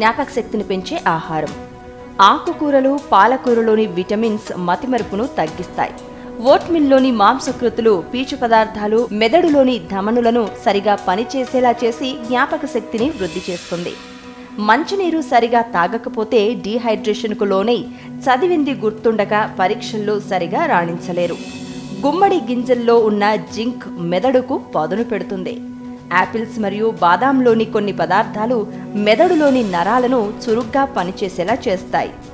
జ్ఞాపక శక్తిని పెంచే ఆహారం ఆకుకూరలు పాలకూరలోని విటమిన్స్ మతిమరుపును తగ్గిస్తాయి ఓట్మిల్లోని మాంసకృతులు పీచు పదార్థాలు మెదడులోని ధమనులను సరిగా పనిచేసేలా చేసి జ్ఞాపక శక్తిని వృద్ధి చేస్తుంది మంచినీరు సరిగా తాగకపోతే డీహైడ్రేషన్కు లోనై చదివింది గుర్తుండగా పరీక్షల్లో సరిగా రాణించలేరు గుమ్మడి గింజల్లో ఉన్న జింక్ మెదడుకు పదును పెడుతుంది యాపిల్స్ మరియు బాదాంలోని కొన్ని పదార్థాలు మెదడులోని నరాలను చురుగ్గా పనిచేసేలా చేస్తాయి